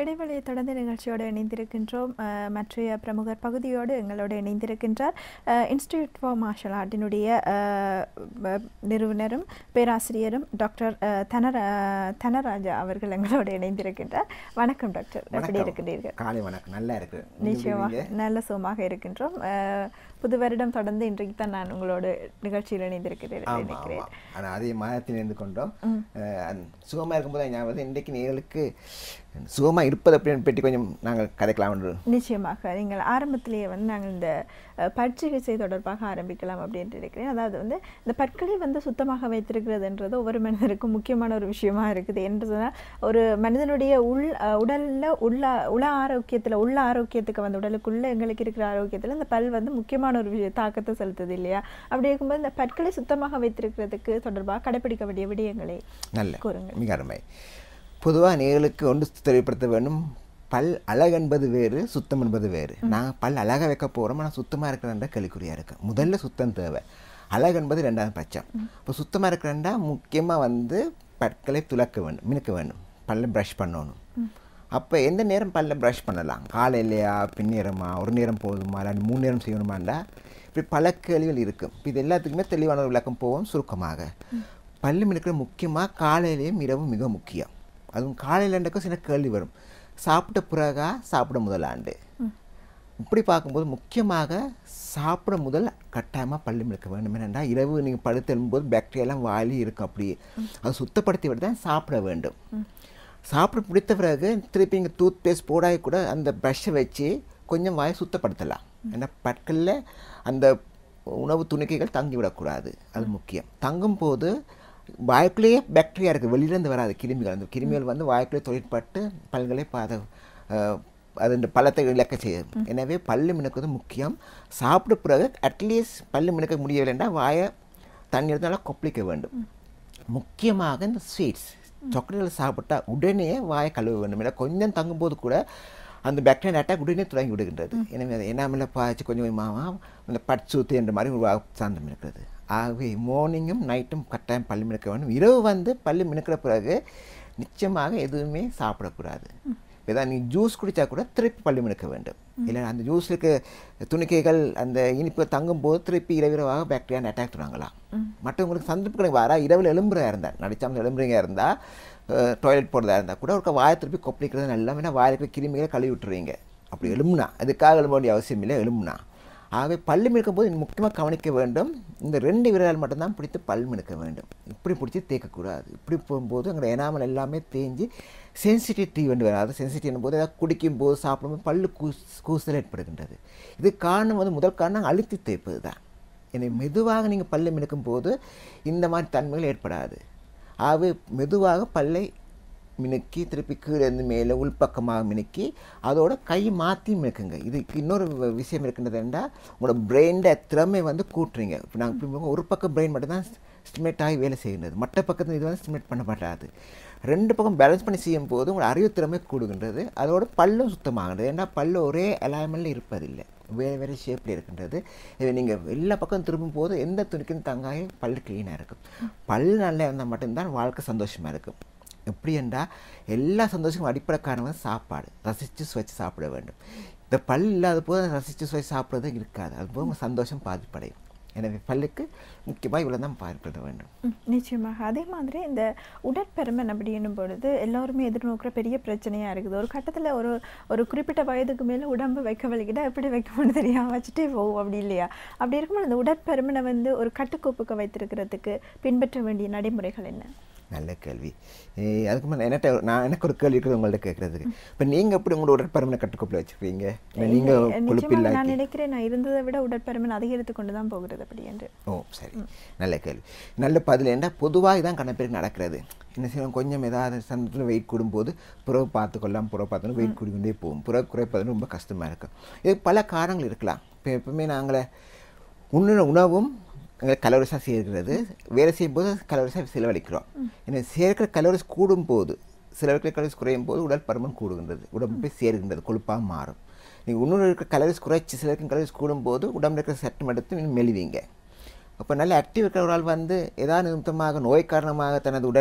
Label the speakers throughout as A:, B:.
A: இடைவெளியை தொடர்ந்து நிகழ்ச்சியோடு இணைந்திருக்கின்றோம் அஹ், மற்றைய பிரமுகர் பகுதியோடு எங்களோடு இணைந்திருக்கின்றார் இன்ஸ்டிடியூட் ஃபார் மார்ஷல் ஆர்ட்டினுடைய அஹ், ப- நிறுவனரும் பேராசிரியரும் டாக்டர் அஹ், தனர அஹ், தனராஜா அவர்கள் எங்களோடு இணைந்திருக்கின்றார் வணக்கம் டாக்டர் எப்படி
B: வணக்கம்.
A: இருக்கிறீர்கள்
B: காலை வணக்கம் நல்லா இருக்கு நீங்க
A: நிச்சயமாக
B: எப்படி
A: நல்ல சுகமாக இருக்கின்றோம் அஹ், புது வருடம் தொடர்ந்து இன்றைக்கு தான் நான் உங்களோடு நிகழ்ச்சியில் இணைந்திருக்கிறேன்
B: ஆமா
A: நினைக்கிறேன்
B: ஆமா ஆனால் அதே மாதத்தில் இருந்து கொண்டோம் அஹ், அந்த சுகமா இருக்கும்போது ஞாபகம் வருது, இன்றைக்கு நேர்களுக்கு சுகமா இருப்பது அப்படின்னு பற்றி கொஞ்சம் நாங்கள் கதைக்கலாம் என்று
A: நிச்சயமாக நீங்கள் ஆரம்பத்திலேயே வந்து நாங்கள் இந்த அஹ், பற்சிகிச்சை தொடர்பாக ஆரம்பிக்கலாம் அப்படின்ட்டு இருக்கிறேன் அதாவது வந்து இந்த பற்களை வந்து சுத்தமாக வைத்திருக்கிறதுன்றது ஒவ்வொரு மனிதருக்கும் முக்கியமான ஒரு விஷயமா இருக்குது என்று சொன்னால் ஒரு மனிதனுடைய உள் அஹ், உடல்ல உள்ள உள ஆரோக்கியத்தில் உள்ள ஆரோக்கியத்துக்கு வந்து உடலுக்குள்ள எங்களுக்கு இருக்கிற ஆரோக்கியத்தில் இந்த பல் வந்து முக்கியமான ஒரு விஷய தாக்கத்தை செலுத்துது இல்லையா அப்படி இருக்கும்போது இந்த பற்களை சுத்தமாக வைத்திருக்கிறதுக்கு தொடர்பாக கடைபிடிக்க வேண்டிய விடயங்களை
B: நல்ல
A: கூறுங்கள்.
B: மிக அருமை பொதுவாக நேர்களுக்கு ஒன்று தெரியப்படுத்த வேண்டும் பல் அழகு என்பது வேறு சுத்தம் என்பது வேறு நாங்கள் பல் அழகாக வைக்க போகிறோம் ஆனால் சுத்தமாக இருக்கிறன்ற கேள்விக்குறியாக இருக்கு முதல்ல சுத்தம் தேவை அழகு என்பது ரெண்டாவது பட்சம் இப்போ சுத்தமாக இருக்கிறண்டா முக்கியமாக வந்து பற்களை துலக்க வேண்டும் மினுக்க வேண்டும் பல்ல ப்ரஷ் பண்ணணும் அப்போ எந்த நேரம் பல்ல ப்ரஷ் பண்ணலாம் காலையிலையா பின்னேரமா ஒரு நேரம் போதுமா இல்லாட்டி மூணு நேரம் செய்யணுமாண்டா இப்படி பல கேள்விகள் இருக்கும் இப்போ இது எல்லாத்துக்குமே தெளிவான ஒரு விளக்கம் போவோம் சுருக்கமாக பல்லு மினுக்கிற முக்கியமாக காலையிலையும் இரவும் மிக முக்கியம் அதுவும் காலையிலண்டக்கும் சில கேள்வி வரும் சாப்பிட்ட பிறகா சாப்பிட முதலாண்டு இப்படி பார்க்கும்போது முக்கியமாக சாப்பிட முதல் கட்டாயமாக பல்லு மிளக்க வேண்டும் என்னென்னா இரவு நீங்கள் படுத்து எழும்போது பாக்டீரியாலாம் வாயிலே இருக்கும் அப்படியே அதை சுத்தப்படுத்தி விட்டு தான் சாப்பிட வேண்டும் சாப்பிட பிடித்த பிறகு திருப்பி இங்கே டூத் பேஸ்ட் போடாய் கூட அந்த ப்ரஷ்ஷை வச்சு கொஞ்சம் வாயை சுத்தப்படுத்தலாம் ஏன்னா பற்களில் அந்த உணவு துணிக்கைகள் தங்கி விடக்கூடாது அது முக்கியம் தங்கும் போது வாய்க்குள்ளேயே பாக்டீரியா இருக்குது வெளியிலேருந்து வராது கிருமிகள் அந்த கிருமிகள் வந்து வாய்க்குள்ளே தொழிற்பட்டு பல்களை பாத அஹ், அது இந்த பழத்தை இழக்க செய்யும் எனவே பல்லு மினுக்குவது முக்கியம் சாப்பிட்ட பிறகு அட்லீஸ்ட் பல்லு மினுக்க முடியவில்லைன்னா வாயை தண்ணி இருந்தாலும் கொப்பளிக்க வேண்டும் முக்கியமாக இந்த ஸ்வீட்ஸ் சாக்லேட்டில் சாப்பிட்டா உடனே வாயை கழுவ வேண்டும் ஏன்னா கொஞ்சம் தங்கும்போது கூட அந்த பாக்டீரியா அட்டாக் உடனே தொடங்கி விடுகின்றது எனவே அதை என்னாமல் பாய்ச்சி கொஞ்சம் கொஞ்சமாக அந்த பட்சூத்து என்ற மாதிரி ஒரு வா- சாந்தம் இருக்கிறது ஆகவே மார்னிங்கும் நைட்டும் கட்டாயம் பல்லு மினுக்க வேண்டும் இரவு வந்து பல்லு மினுக்கிற பிறகு நிச்சயமாக எதுவுமே சாப்பிடக்கூடாது ஏதாவது நீ ஜூஸ் குடித்தா கூட திருப்பி பல்லு மினுக்க வேண்டும் இல்லை அந்த ஜூஸில் இருக்க துணிக்கைகள் அந்த இனிப்பு தங்கும் போது திருப்பி இரவிரவாக பாக்டீரியா அட்டாக் தொடங்கலாம் மற்றவங்களுக்கு சந்தர்ப்பங்களுக்கு வர இரவில் எலும்புறா இருந்தால் நடிச்சாமல் எலும்புறீங்க இருந்தால் டாய்லெட் போகிறதா இருந்தால் கூட ஒரு வாயை திருப்பி கொப்பளிக்கிறது நல்லா வேணா வாயில் இருக்கிற கிருமிகளை கழுவி விட்டுருவீங்க அப்படி எலும்புனா அதுக்காக எழும்ப வேண்டிய அவசியம் இல்லை எலும்புனா ஆகவே பல்லு மினுக்கும் போது முக்கியமாக கவனிக்க வேண்டும் இந்த ரெண்டு விரலால் மட்டும்தான் பிடித்து பல் மினுக்க வேண்டும் இப்படி பிடிச்சி தேய்க்கக்கூடாது இப்படி போகும்போது எங்களோட எனாமல் எல்லாமே தேஞ்சு சென்சிட்டிவிட்டி வந்து வராது சென்சிட்டிவ் போது ஏதாவது குடிக்கும்போது சாப்பிடும்போது பல்லு கூஸ் கூசல் ஏற்படுகின்றது இது காரணம் வந்து முதல் காரணம் அழுத்தி தேய்ப்பது தான் எனவே மெதுவாக நீங்கள் பல்லை மினுக்கும் போது இந்த மாதிரி தன்மைகள் ஏற்படாது ஆகவே மெதுவாக பல்லை மினுக்கி திருப்பி கீழே இருந்து மேலே உள்பக்கமாக மினுக்கி அதோட கை மாற்றி மினுக்குங்க இதுக்கு இன்னொரு வ- விஷயம் இருக்கின்றது என்றால் உங்களோட பிரெயினோட திறமை வந்து கூட்டுறீங்க இப்போ நாங்கள் இப்படி பார்க்கும் ஒரு பக்கம் பிரெயின் மட்டும் தான் ஸ்டிமுலேட் ஆகி வேலை செய்கின்றது மற்ற பக்கத்தில் இது வந்து ஸ்டிமுலேட் பண்ண மாட்டாது ரெண்டு பக்கம் பேலன்ஸ் பண்ணி செய்யும் போது உங்களோட அறிவு திறமை கூடுகின்றது அதோட பல்லும் சுத்தமாகின்றது ஏன்னா பல்லு ஒரே அலைன்மெண்ட்டில் இருப்பதில்லை வேறு வேறு ஷேப்பில் இருக்கின்றது இது நீங்கள் எல்லா பக்கம் திரும்பும் போது எந்த துணிக்கும் தங்காயும் பல்லு க்ளீனாக இருக்கும் பல் நல்லா இருந்தால் மட்டும்தான் வாழ்க்கை சந்தோஷமாக இருக்கும் எப்படி என்றால் எல்லா சந்தோஷமும் அடிப்படை காரணம் வந்து சாப்பாடு ரசித்து சுவைச்சு சாப்பிட வேண்டும் இந்த பல் இல்லாத போது ரசித்து சுவைச்சு சாப்பிட்றது இருக்காது அது போக உங்க சந்தோஷம் பாதிப்படையும் எனவே பல்லுக்கு முக்கியமாக இவ்வளோ தான் பாதிப்பட வேண்டும்
A: ம், நிச்சயமாக அதே மாதிரி இந்த உடற்பெருமன் அப்படின்னும் பொழுது எல்லோருமே எதிர்நோக்கிற பெரிய பிரச்சனையா இருக்குது ஒரு கட்டத்துல ஒரு ஒரு குறிப்பிட்ட வயதுக்கு மேல உடம்பு வைக்க வலிக்கிட்டா எப்படி வைக்கணும்னு தெரியாம வச்சுட்டே போகும் அப்படி இல்லையா அப்படி இருக்கும்போது இந்த உடற்பெருமனை வந்து ஒரு கட்டுக்கோப்புக்கு வைத்திருக்கிறதுக்கு பின்பற்ற வேண்டிய நடைமுறைகள் என்ன
B: நல்ல கேள்வி ஏய், அதுக்கு முன்னாடி என்கிட்ட ஒரு- நான் எனக்கு ஒரு கேள்வி இருக்குது உங்கள்ட்ட கேட்குறதுக்கு இப்போ நீங்கள் எப்படி உங்களோட உடற்பருமனை கட்டுக்கோப்பில் வச்சுருப்பீங்க நீங்கள்
A: இல்லை,
B: கொழுப்பு
A: நிச்சயமாக நான்
B: இல்லாக்கி
A: நினைக்கிறேன் நான் இருந்ததை விட உடற்பெருமன் அதிகரித்து கொண்டு தான் போகிறது அப்படி என்று
B: ஓ சரி நல்ல கேள்வி நல்ல பதில் என்ன பொதுவாக இதான் கண்ண பேருக்கு நடக்கிறது என்ன செய்யணும் கொஞ்சம் ஏதாவது சந்தத்தில் வெயிட் கூடும்போது புறவு பார்த்துக்கொள்ளலாம் புறவு பார்த்தோன்னா வெயிட் கூடிக்கொண்டே போகும் புறவு குறைப்பது ரொம்ப கஷ்டமாக இருக்கும் இது பல காரணங்கள் இருக்கலாம் இப்போ எப்பவுமே நாங்களே உண்ணுன உணவும் எங்களுக்கு கலோரிஸாக சேர்க்கிறது வேலை செய்யும்போது கலோரிஸாக செலவழிக்கிறோம் ஏன்னா சேர்க்கிற கலோரிஸ் கூடும்போது சிலருக்கு கலோரிஸ் குறையும் போது உடல் பருமன் கூடுகின்றது உடம்பு போய் சேர்கின்றது கொழுப்பாக மாறும் நீங்கள் இன்னொரு இருக்கிற கலோரிஸ் குறைச்சி சிலருக்கு கலோரிஸ் கூடும்போது உடம்புல இருக்கிற சட்டம் எடுத்து இன்னும் மெலிவீங்க அப்போ நல்ல ஆக்டிவ் இருக்கிற ஒரு ஆள் வந்து ஏதாவது நிமித்தமாக நோய் காரணமாக தனது உடற்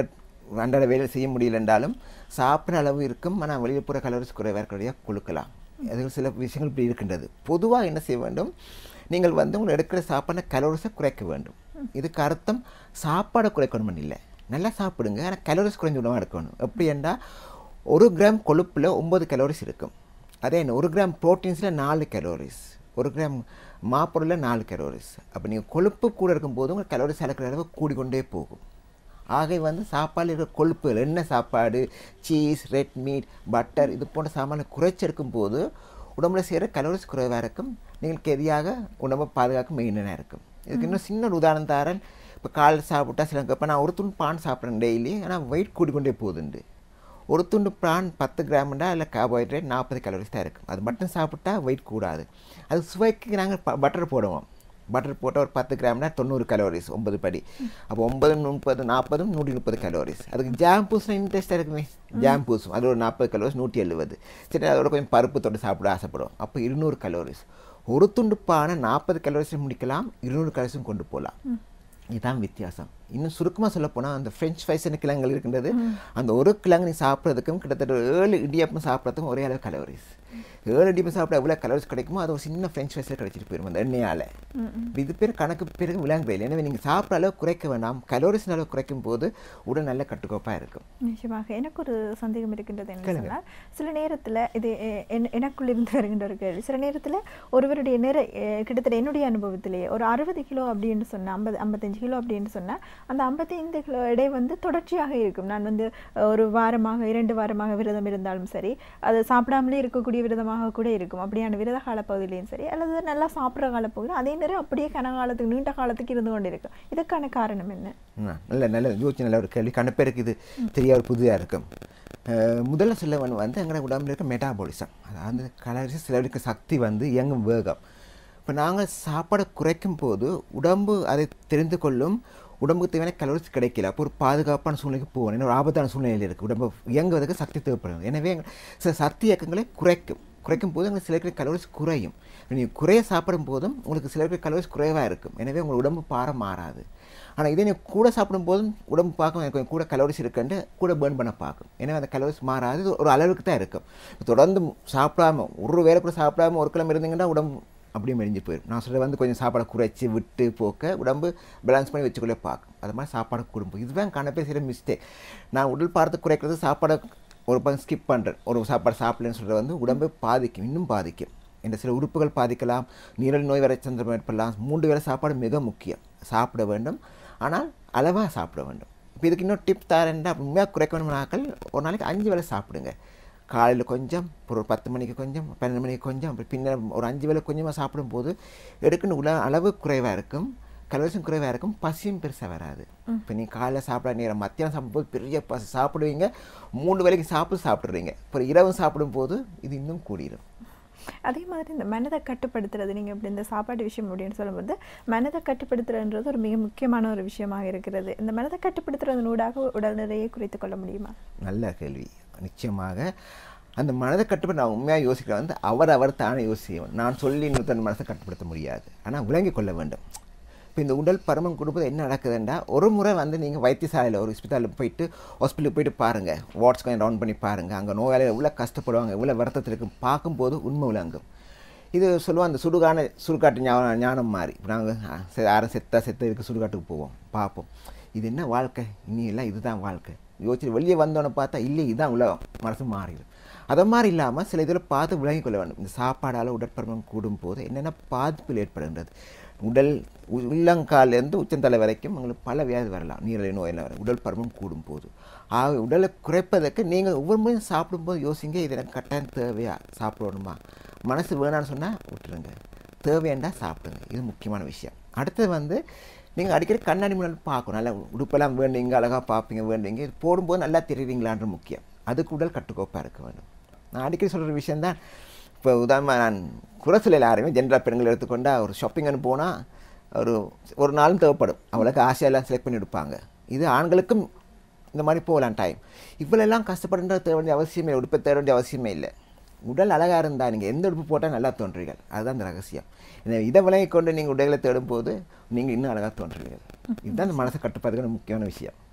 B: அன்றாட வேலை செய்ய முடியலன்றாலும் சாப்பிட்ற அளவு இருக்கும் ஆனால் வெளிப்புற கலோரிஸ் குறைவாக இருக்கிறதையாக கொடுக்கலாம் அதில் சில விஷயங்கள் இப்படி இருக்கின்றது பொதுவாக என்ன செய்ய வேண்டும் நீங்கள் வந்து உங்களை எடுக்கிற சாப்பாடு கலோரிஸை குறைக்க வேண்டும் இதுக்கு அர்த்தம் சாப்பாடை குறைக்கணும்னு இல்லை நல்லா சாப்பிடுங்க ஆனால் கலோரிஸ் குறைஞ்ச உணவாக எடுக்கணும் எப்படி என்றால் ஒரு கிராம் கொழுப்பில் ஒம்பது கலோரிஸ் இருக்கும் அதே என்ன ஒரு கிராம் ப்ரோட்டீன்ஸில் நாலு கலோரிஸ் ஒரு கிராம் மாப்பொருளில் நாலு கலோரிஸ் அப்போ நீங்கள் கொழுப்பு கூட இருக்கும்போது உங்கள் கலோரிஸ் அளக்கிற அளவு கூடிக்கொண்டே போகும் ஆகவே வந்து சாப்பாடில் இருக்கிற கொழுப்புகள் எண்ணெய் சாப்பாடு சீஸ் ரெட் மீட் பட்டர் இது போன்ற சாமானை குறைச்செடுக்கும் போது உடம்புல செய்கிற கலோரிஸ் குறைவாக இருக்கும் நீங்கள் கெதியாக உடம்பை பாதுகாக்க மெயினாக இருக்கும் இதுக்கு இன்னும் சின்ன ஒரு உதாரணம் தாரன் இப்போ காலையில் சாப்பிட்டா சில இப்போ நான் ஒரு துண்டு பான் சாப்பிட்றேன் டெய்லி ஆனால் வெயிட் கூடிக்கொண்டே போகுதுண்டு ஒரு துண்டு பிரான் பத்து கிராம்டா இல்லை கார்போஹைட்ரேட் நாற்பது கலோரிஸ் தான் இருக்கும் அது மட்டும் சாப்பிட்டா வெயிட் கூடாது அது சுவைக்கு நாங்கள் பட்டர் போடுவோம் பட்டர் போட்டால் ஒரு பத்து கிராம்னா தொண்ணூறு கலோரிஸ் ஒன்பது படி அப்போ ஒன்பது முப்பது நாற்பதும் நூற்றி முப்பது கலோரிஸ் அதுக்கு ஜாம் பூஸ்னா இன்ட்ரெஸ்ட்டாக இருக்குமே ஜாம் பூசும் அது ஒரு நாற்பது கலோரிஸ் நூற்றி எழுபது சரி அதோட கொஞ்சம் பருப்பு தொட்டு சாப்பிட ஆசைப்படுவோம் அப்போ இருநூறு கலோரிஸ் ஒரு துண்டு பானை நாற்பது கலோரிஸில் முடிக்கலாம் இருநூறு கலோரிஸும் கொண்டு போகலாம் இதுதான் வித்தியாசம் இன்னும் சுருக்கமாக சொல்ல போனால் அந்த ஃப்ரெஞ்ச் ஃப்ரைஸ்னு கிழங்குகள் இருக்கின்றது அந்த ஒரு கிழங்கு நீ சாப்பிட்றதுக்கும் கிட்டத்தட்ட ஒரு ஏழு இடியாப்பம் சாப்பிட்றதுக்கும் ஒரே அளவு கலோரிஸ் ஏழு இடியாப்பம் சாப்பிட எவ்வளோ கலோரிஸ் கிடைக்குமோ அது ஒரு சின்ன ஃப்ரெஞ்ச் ஃப்ரைஸில் கிடைச்சிட்டு போயிடும் அந்த எண்ணெயால் இது பேர் கணக்கு பிறகு விளங்குறது எனவே நீங்கள் சாப்பிட்ற அளவு குறைக்க வேண்டாம் கலோரிஸ் அளவு குறைக்கும் போது உடல் நல்ல கட்டுக்கோப்பாக இருக்கும்
A: நிச்சயமாக எனக்கு ஒரு சந்தேகம் இருக்கின்றது என்ன சொன்னால் சில நேரத்தில் இது எ- என்- எனக்குள்ளிருந்து வருகின்ற ஒரு கேள்வி சில நேரத்தில் ஒருவருடைய நிறை எ, கிட்டத்தட்ட என்னுடைய அனுபவத்திலேயே ஒரு அறுபது கிலோ அப்படின்னு சொன்னால் ஐம்பது ஐம்பத்தஞ்சு கிலோ அப்படின்னு சொன்னால் அந்த ஐம்பத்தைந்து கிலோ எடை வந்து தொடர்ச்சியாக இருக்கும் நான் வந்து அஹ், ஒரு வாரமாக இரண்டு வாரமாக விரதம் இருந்தாலும் சரி அது சாப்பிடாமலே இருக்கக்கூடிய விரதமாக கூட இருக்கும் அப்படியான விரத காலப்பகுதியிலையும் சரி அல்லது நல்லா சாப்பிட்ற காலப்பகுதியில் அதே நேரம் அப்படியே கனகாலத்துக்கு நீண்ட காலத்துக்கு இருந்து கொண்டு இருக்கும் இதுக்கான காரணம் என்ன
B: ஆ, நல்ல நல்ல யோசிச்சு நல்ல ஒரு கேள்வி கண்ண பேருக்கு இது தெரியாத ஒரு புதிதாக இருக்கும் அஹ், முதல்ல சொல்லவன் வந்து எங்களோட உடம்புல இருக்க மெட்டாபாலிசம் அதாவது கலரிஸ் சிலருக்கு சக்தி வந்து இயங்கும் வேகம் இப்போ நாங்கள் சாப்பாடை குறைக்கும் போது உடம்பு அதை தெரிந்து கொள்ளும் உடம்புக்கு தேவையான கலோரிஸ் கிடைக்கல அப்போ ஒரு பாதுகாப்பான சூழ்நிலைக்கு போகணும் ஏன்னா ஒரு ஆபத்தான சூழ்நிலையில் இருக்குது உடம்பு இயங்குவதற்கு சக்தி தேவைப்படுது எனவே எங்க- சில சக்தி இயக்கங்களை குறைக்கும் குறைக்கும் போது உங்களுக்கு சிலருக்கு கலோரிஸ் குறையும் நீங்கள் குறைய சாப்பிடும் போதும் உங்களுக்கு சிலருக்கு கலோரிஸ் குறைவாக இருக்கும் எனவே உங்கள் உடம்பு பாரம் மாறாது ஆனால் இதே நீங்கள் கூட சாப்பிடும் போதும் உடம்பு பார்க்கும் எனக்கு கொஞ்சம் கூட கலோரிஸ் இருக்குன்ட்டு கூட பேர்ன் பண்ண பார்க்கும் எனவே அந்த கலோரிஸ் மாறாது இது ஒரு அளவுக்கு தான் இருக்கும் தொடர்ந்து சாப்பிடாம ஒரு வேளை கூட சாப்பிடாம ஒரு கிழமை இருந்தீங்கன்னா உடம்பு அப்படியே மெலிஞ்சு போயிடும் நான் சொல்ல வந்து கொஞ்சம் சாப்பாடை குறைச்சி விட்டு போக்க உடம்பு பேலன்ஸ் பண்ணி வச்சுக்கொள்ளே பார்க்கும் அது மாதிரி சாப்பாடு குடும்பம் இதுதான் கண பேர் செய்கிற மிஸ்டேக் நான் உடல் பார்த்து குறைக்கிறது சாப்பாடை ஒரு பக்கம் ஸ்கிப் பண்ணுறேன் ஒரு சாப்பாடு சாப்பிடலன்னு சொல்கிறது வந்து உடம்பை பாதிக்கும் இன்னும் பாதிக்கும் இந்த சில உறுப்புகள் பாதிக்கலாம் நீரல் நோய் வரை சந்திரம் ஏற்படலாம் மூன்று வேளை சாப்பாடு மிக முக்கியம் சாப்பிட வேண்டும் ஆனால் அளவாக சாப்பிட வேண்டும் இப்போ இதுக்கு இன்னொரு டிப் தரேன்டா உண்மையாக குறைக்க வேணும்னாக்கள் ஒரு நாளைக்கு அஞ்சு வேளை சாப்பிடுங்க காலையில் கொஞ்சம் அப்புறம் ஒரு பத்து மணிக்கு கொஞ்சம் பன்னெண்டு மணிக்கு கொஞ்சம் அப்புறம் பின்னர் ஒரு அஞ்சு வேளை கொஞ்சமாக சாப்பிடும்போது எடுக்கணும் உள்ள அளவு குறைவாக இருக்கும் கலோரிஸும் குறைவாக இருக்கும் பசியும் பெருசாக வராது இப்போ நீங்கள் காலையில் சாப்பிட நேரம் மத்தியானம் சாப்பிடும்போது பெரிய பசி சாப்பிடுவீங்க மூணு வேளைக்கு சாப்பிட்டு சாப்பிட்றீங்க அப்புறம் இரவு சாப்பிடும்போது இது இன்னும் கூடிடும்
A: அதே மாதிரி இந்த மனதை கட்டுப்படுத்துறது நீங்கள் இப்படி இந்த சாப்பாடு விஷயம் அப்படின்னு சொல்லும்போது மனதை கட்டுப்படுத்துறதுன்றது ஒரு மிக முக்கியமான ஒரு விஷயமாக இருக்கிறது இந்த மனதை கட்டுப்படுத்துறதனூடாக உடல் நிறையை குறைத்துக் கொள்ள முடியுமா
B: நல்ல கேள்வி நிச்சயமாக அந்த மனதை கட்டுப்பட நான் உண்மையாக யோசிக்கிறேன் வந்து அவர் அவர் தானே யோசிக்கணும் நான் சொல்லி இன்னொருத்தன் மனசை கட்டுப்படுத்த முடியாது ஆனால் விளங்கிக் கொள்ள வேண்டும் இப்போ இந்த உடல் பருமன் கொடுப்பது என்ன நடக்குதுன்னா ஒரு முறை வந்து நீங்கள் வைத்தியசாலையில் ஒரு ஹாஸ்பிட்டலில் போயிட்டு ஹாஸ்பிட்டலுக்கு போயிட்டு பாருங்கள் வாட்ஸ் கொஞ்சம் ரவுண்ட் பண்ணி பாருங்கள் அங்கே நோயாளிகள் எவ்வளோ கஷ்டப்படுவாங்க எவ்வளோ வருத்தத்தில் இருக்கும் பார்க்கும்போது உண்மை விளங்கும் இது சொல்லுவாங்க அந்த சுடுகான சுடுகாட்டு ஞானம் ஞானம் மாதிரி இப்போ நாங்கள் யாரும் செத்தா செத்த இதுக்கு சுடுகாட்டுக்கு போவோம் பார்ப்போம் இது என்ன வாழ்க்கை இனி எல்லாம் இதுதான் வாழ்க்கை யோசிச்சு வெளியே வந்தோன்னே பார்த்தா இல்லை இதுதான் உலகம் மனசு மாறிடும் அதை மாதிரி இல்லாமல் சில இதில் பார்த்து விளங்கிக் கொள்ள வேண்டும் இந்த சாப்பாடால் உடற்பருமன் கூடும் போது என்னென்ன பாதிப்புகள் ஏற்படுகின்றது உடல் உ- உள்ளங்கால்லேருந்து உச்சந்தலை வரைக்கும் உங்களுக்கு பல வியாதி வரலாம் நீரிழிவு நோயெல்லாம் வரும் உடல் பருமன் கூடும் போது ஆக உடலை குறைப்பதற்கு நீங்கள் ஒவ்வொரு முறையும் சாப்பிடும்போது யோசிங்க இது எனக்கு கட்டாயம் தேவையா சாப்பிடணுமா மனசு வேணான்னு சொன்னால் விட்டுருங்க தேவையாண்டா சாப்பிடுங்க இது முக்கியமான விஷயம் அடுத்தது வந்து நீங்கள் அடிக்கடி கண்ணாடி முன்னாடி பார்க்கணும் நல்லா உடுப்பெல்லாம் வேண்டுங்க அழகாக பார்ப்பீங்க வேண்டுங்க இது போடும்போது நல்லா தெரியுறீங்களான்ற முக்கியம் அதுக்கு உடல் கட்டுக்கோப்பாக இருக்க வேண்டும் நான் அடிக்கடி சொல்கிற விஷயந்தான் இப்போ உதாரணமாக நான் குறை சொல்லல யாரையுமே ஜென்ரல் பெண்கள் எடுத்துக்கொண்டா ஒரு ஷாப்பிங்னு போனால் ஒரு ஒரு நாளும் தேவைப்படும் அவளுக்கு ஆசையெல்லாம் செலக்ட் பண்ணி எடுப்பாங்க இது ஆண்களுக்கும் இந்த மாதிரி போகலாம் டைம் இவ்வளோலாம் கஷ்டப்படுன்ற தேட வேண்டிய அவசியமே உடுப்பை தேட வேண்டிய அவசியமே இல்லை உடல் அழகாக இருந்தால் நீங்கள் எந்த உடுப்பு போட்டால் நல்லா தோன்றீர்கள் அதுதான் இந்த ரகசியம் எனவே இதை விலகிக் கொண்டு நீங்கள் உடைகளை தேடும் போது நீங்கள் இன்னும் அழகாக தோன்றீர்கள் இதுதான் இந்த மனசை கட்டுப்பாடுக்கான முக்கியமான விஷயம்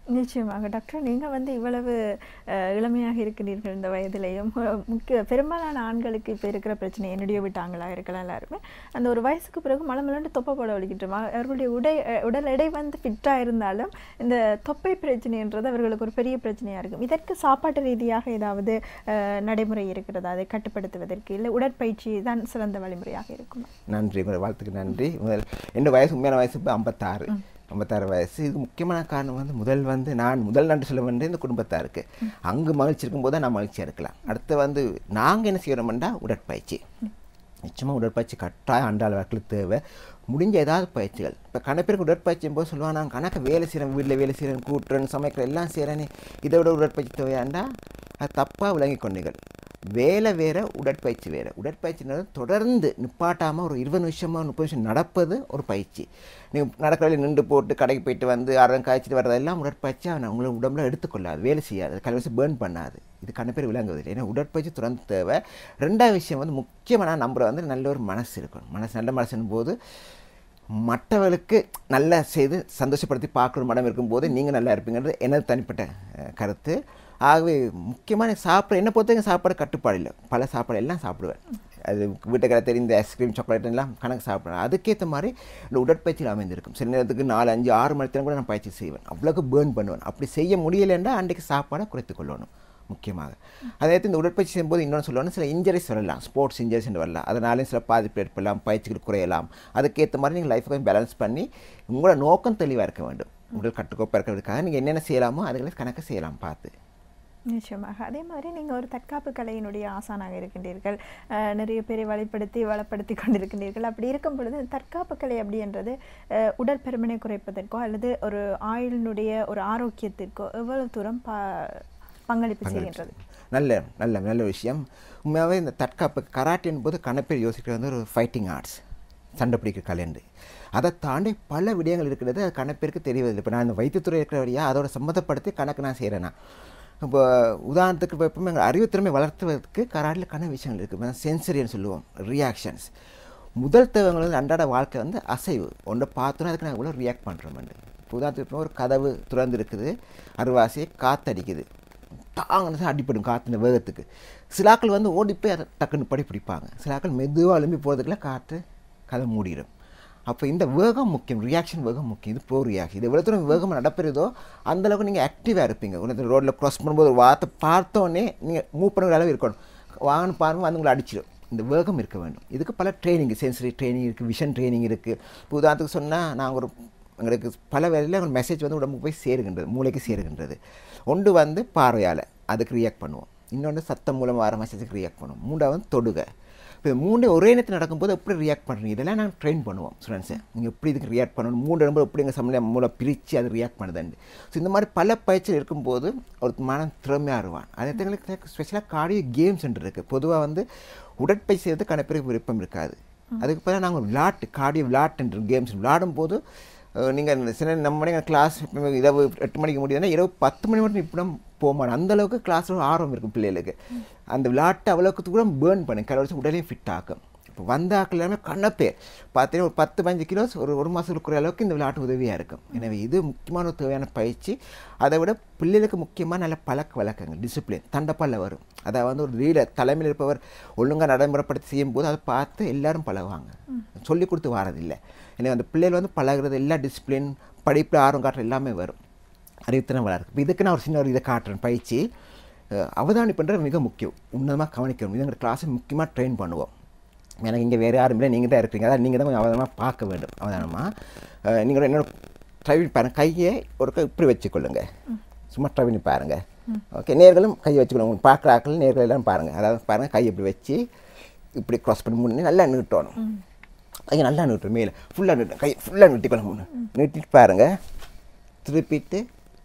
A: நிச்சயமாக டாக்டர் நீங்கள் வந்து இவ்வளவு அஹ், இளமையாக இருக்கிறீர்கள் இந்த வயதிலையும் அஹ், முக்கிய பெரும்பாலான ஆண்களுக்கு இப்போ இருக்கிற பிரச்சனை என்னுடைய விட்டாங்களா இருக்கலாம் எல்லாருமே அந்த ஒரு வயசுக்கு பிறகு மலமலண்டு தொப்பை போட வலிக்கிட்டு அவர்களுடைய உடை அஹ், உடல் எடை வந்து ஃபிட்டாக இருந்தாலும் இந்த தொப்பை பிரச்சனைன்றது அவர்களுக்கு ஒரு பெரிய பிரச்சனையாக இருக்கும் இதற்கு சாப்பாட்டு ரீதியாக ஏதாவது அஹ், நடைமுறை இருக்கிறதா அதை கட்டுப்படுத்துவதற்கு இல்லை உடற்பயிற்சி தான் சிறந்த வழிமுறையாக இருக்குமா
B: நன்றி உங்கள் வாழ்த்துக்கு நன்றி முதல் என்னோட வயசு உண்மையான வயசு இப்போ ஐம்பத்தாறு ஐம்பத்தாறு வயசு இது முக்கியமான காரணம் வந்து முதல் வந்து நான் முதல் நன்றி சொல்ல வேண்டிய இந்த குடும்பத்தாருக்கு அங்கு மகிழ்ச்சி இருக்கும்போது தான் நான் மகிழ்ச்சியாக இருக்கலாம் அடுத்து வந்து நாங்கள் என்ன செய்கிறோம்னா உடற்பயிற்சி நிச்சயமாக உடற்பயிற்சி கட்டாயம் அன்றாட வாழ்க்கையில் தேவை முடிஞ்ச ஏதாவது பயிற்சிகள் இப்போ கணப்பேருக்கு உடற்பயிற்சியும் போது சொல்லுவாங்க நான் கணக்கு வேலை செய்கிறேன் வீட்டில் வேலை செய்கிறேன் கூட்டுறேன் சமைக்கிறேன் எல்லாம் செய்கிறேன்னு இதை விட உடற்பயிற்சி தேவையாண்டா அது தப்பாக விளங்கி கொண்டீர்கள் வேலை வேற உடற்பயிற்சி வேற உடற்பயிற்சின்றது தொடர்ந்து நிப்பாட்டாமல் ஒரு இருபது நிமிஷமாக முப்பது நிமிஷம் நடப்பது ஒரு பயிற்சி நீங்கள் நடக்கிறதுல நின்று போட்டு கடைக்கு போயிட்டு வந்து அறம் காய்ச்சிட்டு வர்றதெல்லாம் உடற்பயிற்சி அவனை உங்களை உடம்புல எடுத்துக்கொள்ளாது வேலை செய்யாது கலவசி பேர்ன் பண்ணாது இது கண்ண பேர் விளங்குவதில்லை ஏன்னா உடற்பயிற்சி தொடர்ந்து தேவை ரெண்டாவது விஷயம் வந்து முக்கியமான நம்புற வந்து நல்ல ஒரு மனசு இருக்கணும் மனசு நல்ல மனசுன்னு போது மற்றவர்களுக்கு நல்லா செய்து சந்தோஷப்படுத்தி பார்க்குற மனம் இருக்கும்போது நீங்கள் நல்லா இருப்பீங்கிறது எனது தனிப்பட்ட அஹ், கருத்து ஆகவே முக்கியமான சாப்பிட என்ன பொறுத்தவரைக்கும் சாப்பாடு கட்டுப்பாடு இல்லை பல சாப்பாடு எல்லாம் சாப்பிடுவேன் அது வீட்டுக்கார தெரிந்த ஐஸ்கிரீம் சாக்லேட் எல்லாம் கணக்கு சாப்பிடுவேன் அதுக்கேற்ற மாதிரி இந்த உடற்பயிற்சியில் அமைந்திருக்கும் சில நேரத்துக்கு நாலு அஞ்சு ஆறு மணி நேரம் கூட நான் பயிற்சி செய்வேன் அவ்வளோக்கு பேர்ன் பண்ணுவேன் அப்படி செய்ய முடியலைன்னா அன்றைக்கு சாப்பாடை குறைத்துக் கொள்ளணும் முக்கியமாக அதே நேரத்தில் இந்த உடற்பயிற்சி செய்யும்போது இன்னொன்று சொல்லணும் சில இன்ஜரிஸ் வரலாம் ஸ்போர்ட்ஸ் இன்ஜரிஸ் வரலாம் அதனாலேயும் சில பாதிப்பு ஏற்படலாம் பயிற்சிகள் குறையலாம் அதுக்கேற்ற மாதிரி நீங்கள் லைஃப்பை கொஞ்சம் பேலன்ஸ் பண்ணி உங்களோட நோக்கம் தெளிவாக இருக்க வேண்டும் உடல் கட்டுக்கோப்பாக இருக்கிறதுக்காக நீங்கள் என்னென்ன செய்யலாமோ அதுகளை கணக்கு செய்யலாம் பார்த்து
A: நிச்சயமாக அதே மாதிரி நீங்கள் ஒரு தற்காப்பு கலையினுடைய ஆசானாக இருக்கின்றீர்கள் அஹ், நிறைய பேரை வழிப்படுத்தி வளப்படுத்தி கொண்டிருக்கின்றீர்கள் அப்படி இருக்கும் பொழுது தற்காப்பு கலை அப்படின்றது அஹ், உடல் பெருமனை குறைப்பதற்கோ அல்லது ஒரு ஆயுளினுடைய ஒரு ஆரோக்கியத்திற்கோ எவ்வளவு தூரம் ப பங்களிப்பு செய்கின்றது
B: நல்ல நல்ல நல்ல விஷயம் உண்மையாகவே இந்த தற்காப்பு கராட்டின் போது கணப்பேர் யோசிக்கிறது வந்து ஒரு ஃபைட்டிங் ஆர்ட்ஸ் சண்டை பிடிக்கிற கலைண்டு அதை தாண்டி பல விடயங்கள் இருக்கிறது அது கணப்பேருக்கு தெரியவதில்லை இப்போ நான் இந்த வைத்தியத்துறை இருக்கிற வழியா அதோட சம்மந்தப்படுத்தி கணக்கு நான் செய்கிறேன்னா இப்போ உதாரணத்துக்கு இப்போ எப்பவுமே எங்கள் அறிவுத்திறமை வளர்த்துவதற்கு கராட்டில் கன விஷயங்கள் இருக்குது சென்சரின்னு சொல்லுவோம் ரியாக்ஷன்ஸ் முதல் தேவைகள் வந்து அன்றாட வாழ்க்கை வந்து அசைவு ஒன்றை பார்த்தோன்னா அதுக்கு நாங்கள் இவ்வளோ ரியாக்ட் பண்ணுறோம் இப்போ உதாரணத்துக்கு இப்போ ஒரு கதவு திறந்து இருக்குது அருவாசியை காத்தடிக்குது தாங்கன்னு அடிப்படும் காற்றின வேகத்துக்கு சிலாக்கள் வந்து ஓடி போய் அதை டக்குன்னு படி பிடிப்பாங்க சிலாக்கள் மெதுவாக எழும்பி போகிறதுக்குள்ள காற்று கதை மூடிடும் அப்போ இந்த வேகம் முக்கியம் ரியாக்ஷன் வேகம் முக்கியம் இது ப்ரோ ரியாக்ஷன் இது எவ்வளோ தூரம் வேகமாக நடப்புறதோ அந்தளவுக்கு நீங்கள் ஆக்டிவாக இருப்பீங்க உனக்கு ரோட்டில் க்ராஸ் பண்ணும்போது ஒரு வார்த்தை பார்த்தோன்னே நீங்கள் மூவ் பண்ணுற அளவு இருக்கணும் வாகனம் பாருங்க வந்து உங்களை அடிச்சிடும் இந்த வேகம் இருக்க வேண்டும் இதுக்கு பல ட்ரைனிங் சென்சரி ட்ரைனிங் இருக்குது விஷன் ட்ரைனிங் இருக்குது இப்போ உதாரணத்துக்கு சொன்னால் நாங்கள் ஒரு எங்களுக்கு பல வேலையில் ஒரு மெசேஜ் வந்து உடம்புக்கு போய் சேருகின்றது மூளைக்கு சேருகின்றது ஒன்று வந்து பார்வையால் அதுக்கு ரியாக்ட் பண்ணுவோம் இன்னொன்று சத்தம் மூலமாக வர மெசேஜுக்கு ரியாக்ட் பண்ணுவோம் மூன்றாவது வந்து தொடுக இப்போ இது மூணு ஒரே நேரத்தில் நடக்கும்போது எப்படி ரியாக்ட் பண்ணுறீங்க இதெல்லாம் நாங்கள் ட்ரெயின் பண்ணுவோம் ஸ்டூடெண்ட்ஸை நீங்கள் எப்படி இதுக்கு ரியாக்ட் பண்ணணும் மூணு நம்பர் எப்படி எங்கள் சமயம் மூலம் பிரித்து அது ரியாக்ட் பண்ணுதுண்டு ஸோ இந்த மாதிரி பல பயிற்சிகள் இருக்கும்போது ஒரு மனம் திறமையாக இருவான் அதே எங்களுக்கு ஸ்பெஷலாக கார்டியோ கேம்ஸ் இருக்குது பொதுவாக வந்து உடற்பயிற்சி செய்யறதுக்கான பேருக்கு விருப்பம் இருக்காது அதுக்கு பதிலாக நாங்கள் விளாட்டு கார்டியோ விளாட்டுன்ற கேம்ஸ் விளாடும் போது நீங்கள் சில நம்ம மணி கிளாஸ் இரவு எட்டு மணிக்கு முடியுதுன்னா இரவு பத்து மணி மட்டும் இப்படி போக மாட்டோம் அந்த அளவுக்கு கிளாஸில் ஆர்வம் இருக்கும் பிள்ளைகளுக்கு அந்த விளையாட்டு அவ்வளோக்கு கூட பேர்ன் பண்ணும் கலோரிஸ் உடலையும் ஃபிட் ஆக்கும் இப்போ வந்த ஆக்கள் எல்லாமே கண்ணப்பேர் பார்த்தீங்கன்னா ஒரு பத்து பதினஞ்சு கிலோஸ் ஒரு ஒரு மாதம் இருக்கிற அளவுக்கு இந்த விளையாட்டு உதவியாக இருக்கும் எனவே இது முக்கியமான ஒரு தேவையான பயிற்சி அதை விட பிள்ளைகளுக்கு முக்கியமாக நல்ல பழக்க வழக்கங்கள் டிசிப்ளின் தண்டப்பல்ல வரும் அதை வந்து ஒரு லீடர் தலைமையில் இருப்பவர் ஒழுங்காக நடைமுறைப்படுத்தி செய்யும்போது அதை பார்த்து எல்லாரும் பழகுவாங்க சொல்லி கொடுத்து வாரதில்லை எனவே அந்த பிள்ளைகள் வந்து பழகுறது எல்லா டிசிப்ளின் படிப்பில் ஆர்வம் காட்டுற எல்லாமே வரும் அறிவுத்திறன் வளரும் இப்போ இதுக்கு நான் ஒரு சின்ன ஒரு இதை காட்டுறேன் பயிற்சி அஹ் அவதானிப்புன்றது மிக முக்கியம் உன்னதமாக கவனிக்கணும் இது எங்கள் கிளாஸை முக்கியமாக ட்ரெயின் பண்ணுவோம் எனக்கு இங்கே வேறு யாரும் இல்லை நீங்கள் தான் இருக்கிறீங்க அதான் நீங்கள் தான் கொஞ்சம் அவதானமாக பார்க்க வேண்டும் அவதானமாக நீங்கள் என்னோட ட்ரை பண்ணி பாருங்கள் கையை ஒரு கை இப்படி வச்சுக்கொள்ளுங்க சும்மா ட்ரை பண்ணி பாருங்கள் ஓகே நேர்களும் கையை வச்சுக்கணும் பார்க்குற ஆக்கள் நேர்கள் எல்லாம் பாருங்கள் அதாவது பாருங்கள் கை இப்படி வச்சு இப்படி க்ராஸ் பண்ணி முன்னே நல்லா நீட்டணும் கையை நல்லா நீட்டும் மேலே ஃபுல்லாக நீட்டும் கை ஃபுல்லாக நீட்டிக்கணும் முன்னே நீட்டிட்டு பாருங்கள் திருப்பிட்டு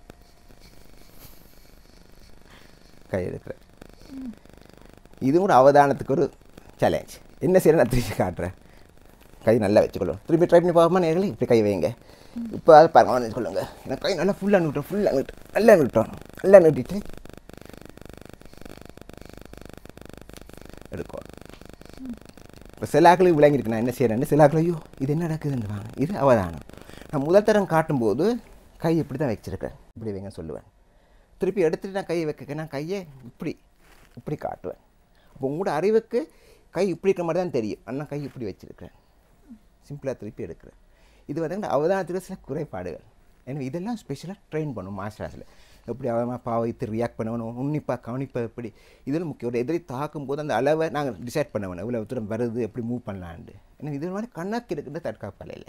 B: கை எடுக்கிறேன் இது கூட அவதானத்துக்கு ஒரு சேலஞ்ச் என்ன செய்யணும் நான் திருப்பி காட்டுறேன் கை நல்லா வச்சுக்கொள்ளும் திருப்பி ட்ரை பண்ணி பார்ப்போமா நேர்களே இப்படி கை வைங்க இப்போ அதை பாருங்க அவனை வச்சுக்கொள்ளுங்க எனக்கு கை நல்லா ஃபுல்லாக நீட்டும் ஃபுல்லாக நீட்டும் நல்லா நீட்டும் நல்லா நீட்டிட்டு எடுக்கும் இப்போ சிலாக்களுக்கு விளங்கியிருக்கு நான் என்ன செய்கிறேன்னு சிலாக்கள் ஐயோ இது என்ன நடக்குதுன்னு வாங்க இது அவதானம் நான் முதல் தரம் காட்டும்போது கை இப்படி தான் வச்சுருக்கேன் இப்படி வைங்க சொல்லுவேன் திருப்பி எடுத்துட்டு நான் கையை வைக்க நான் கையை இப்படி இப்படி காட்டுவேன் அப்போ உங்களோட அறிவுக்கு கை இப்படி இருக்கிற மாதிரி தான் தெரியும் ஆனால் கை இப்படி வச்சிருக்கிறேன் சிம்பிளாக திருப்பி எடுக்கிறேன் இது வந்து அவதானத்துக்கு சில குறைபாடுகள் எனவே இதெல்லாம் ஸ்பெஷலாக ட்ரெயின் பண்ணும் மாஸ்டர் கிளாஸில் எப்படி அவமா பாவைத்து ரியாக்ட் பண்ணணும் உன்னிப்பாக கவனிப்ப எப்படி இதில் முக்கியம் ஒரு எதிரி தாக்கும் போது அந்த அளவை நாங்கள் டிசைட் பண்ண வேணும் இவ்வளோ தூரம் வருது எப்படி மூவ் பண்ணலான்ட்டு ஏன்னா இது மாதிரி கண்ணாக்கு இருக்குது தற்காப்பாலையில்